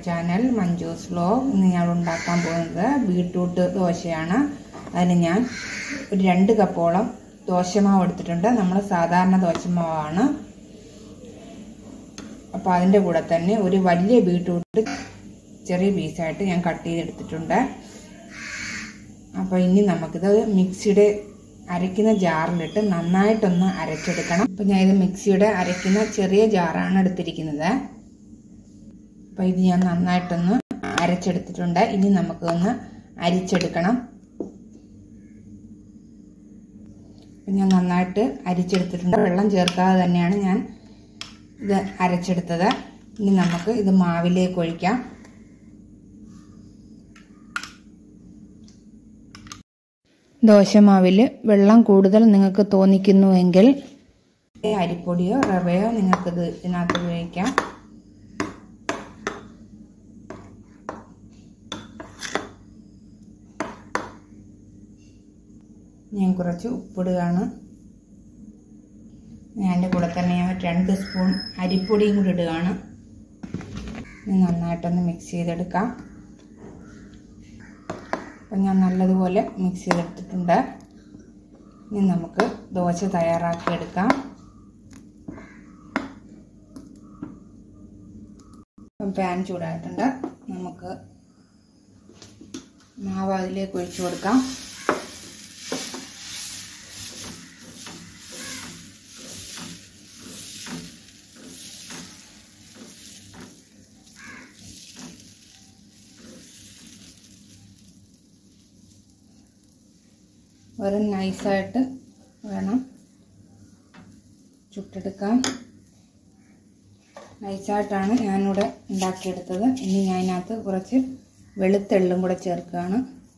Channel Manju's vlog ഇന്ന് ഞാൻ ഉണ്ടാക്കാൻ പോകുന്നത് ബീട്രൂട്ട് ദോശയാണ് അതിന് ഞാൻ ഒരു രണ്ട് കപ്പോളം ദോശമാവ് എടുത്തിട്ടുണ്ട് നമ്മൾ സാധാരണ ദോശമാവാണ് അപ്പോൾ അതിൻ്റെ കൂടെ തന്നെ ഒരു വലിയ ബീട്രൂട്ട് ചെറിയ പീസായിട്ട് ഞാൻ കട്ട് ചെയ്തെടുത്തിട്ടുണ്ട് അപ്പോൾ ഇനി നമുക്കിത് മിക്സിയുടെ അരയ്ക്കുന്ന ജാറിലിട്ട് നന്നായിട്ടൊന്ന് അരച്ചെടുക്കണം അപ്പോൾ ഞാൻ ഇത് മിക്സിയുടെ അരയ്ക്കുന്ന ചെറിയ ജാറാണ് എടുത്തിരിക്കുന്നത് അപ്പോൾ ഇത് ഞാൻ നന്നായിട്ടൊന്ന് അരച്ചെടുത്തിട്ടുണ്ട് ഇനി നമുക്കൊന്ന് അരിച്ചെടുക്കണം അപ്പം ഞാൻ നന്നായിട്ട് അരിച്ചെടുത്തിട്ടുണ്ട് വെള്ളം ചേർക്കാതെ തന്നെയാണ് ഞാൻ ഇത് അരച്ചെടുത്തത് ഇനി നമുക്ക് ഇത് മാവിലേക്ക് ഒഴിക്കാം ദോശമാവിൽ വെള്ളം കൂടുതൽ നിങ്ങൾക്ക് തോന്നിക്കുന്നുവെങ്കിൽ അരിപ്പൊടിയോ റവയോ നിങ്ങൾക്കിത് ഇതിനകത്ത് ഉപയോഗിക്കാം ഞാൻ കുറച്ച് ഉപ്പിടുകയാണ് അതിൻ്റെ കൂടെ തന്നെ ഞാൻ രണ്ട് സ്പൂൺ അരിപ്പൊടിയും കൂടി ഇടുകയാണ് നന്നായിട്ടൊന്ന് മിക്സ് ചെയ്തെടുക്കാം അപ്പം ഞാൻ നല്ലതുപോലെ മിക്സ് ചെയ്തെടുത്തിട്ടുണ്ട് ഇനി നമുക്ക് ദോശ തയ്യാറാക്കിയെടുക്കാം അപ്പം പാൻ ചൂടായിട്ടുണ്ട് നമുക്ക് മാവ് അതിലേക്ക് ഒഴിച്ചു കൊടുക്കാം ഒരു നൈസായിട്ട് വേണം ചുട്ടെടുക്കാൻ നൈസായിട്ടാണ് ഞാനിവിടെ ഉണ്ടാക്കിയെടുത്തത് ഇനി ഞാൻ അതിനകത്ത് കുറച്ച് വെളുത്തെള്ളും കൂടെ ചേർക്കുകയാണ്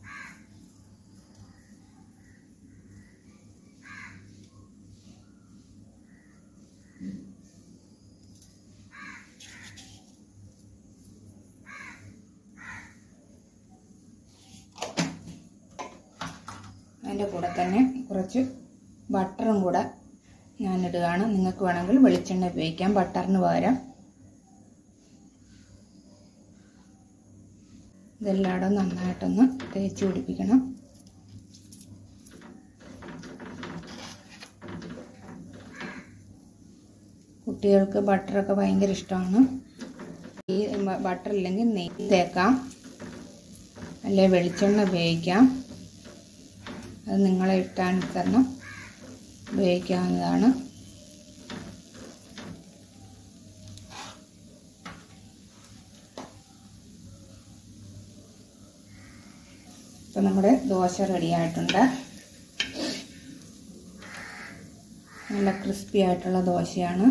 അതിൻ്റെ കൂടെ തന്നെ കുറച്ച് ബട്ടറും കൂടെ ഞാൻ ഇടുകയാണ് നിങ്ങൾക്ക് വേണമെങ്കിൽ വെളിച്ചെണ്ണ ഉപയോഗിക്കാം ബട്ടറിന് പകരം ഇതെല്ലായിടും നന്നായിട്ടൊന്ന് തേച്ച് പിടിപ്പിക്കണം കുട്ടികൾക്ക് ബട്ടറൊക്കെ ഭയങ്കര ഇഷ്ടമാണ് ഈ ബട്ടർ ഇല്ലെങ്കിൽ നെയ്യ് തേക്കാം അല്ലെ വെളിച്ചെണ്ണ ഉപയോഗിക്കാം അത് നിങ്ങളെ ഇഷ്ടാനുസരണം ഉപയോഗിക്കാവുന്നതാണ് ഇപ്പം നമ്മുടെ ദോശ റെഡി ആയിട്ടുണ്ട് നല്ല ക്രിസ്പി ആയിട്ടുള്ള ദോശയാണ്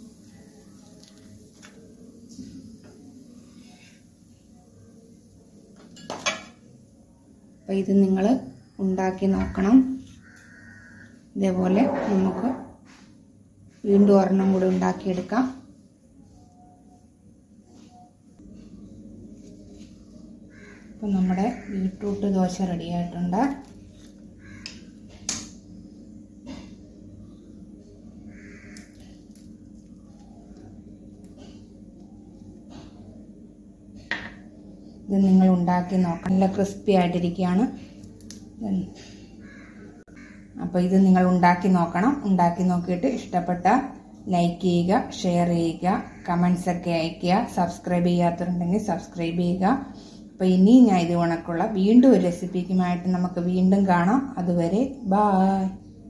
അപ്പോൾ ഇത് നിങ്ങൾ ഉണ്ടാക്കി നോക്കണം ഇതേപോലെ നമുക്ക് വീണ്ടും ഒരെണ്ണം കൂടി ഉണ്ടാക്കിയെടുക്കാം അപ്പം നമ്മുടെ ബീട്രൂട്ട് ദോശ റെഡി ആയിട്ടുണ്ട് ഇത് നിങ്ങൾ ഉണ്ടാക്കി നോക്കാം നല്ല ക്രിസ്പി ആയിട്ടിരിക്കുകയാണ് അപ്പോൾ ഇത് നിങ്ങൾ ഉണ്ടാക്കി നോക്കണം ഉണ്ടാക്കി നോക്കിയിട്ട് ഇഷ്ടപ്പെട്ട ലൈക്ക് ചെയ്യുക ഷെയർ ചെയ്യുക കമൻസ് ഒക്കെ അയയ്ക്കുക സബ്സ്ക്രൈബ് ചെയ്യാത്തവരുണ്ടെങ്കിൽ സബ്സ്ക്രൈബ് ചെയ്യുക അപ്പോൾ ഇനി ഞാൻ ഇത് കണക്കുള്ള വീണ്ടും ഒരു റെസിപ്പിക്കുമായിട്ട് നമുക്ക് വീണ്ടും കാണാം അതുവരെ bye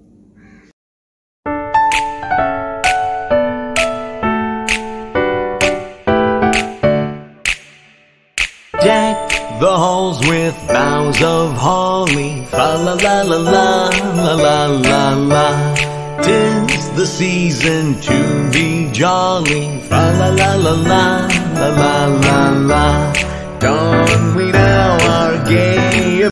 Deck the halls with boughs of holly. Fa la la la la la la la la. Tis the season to be jolly. Fa la la la la la la la la. Don we now our gay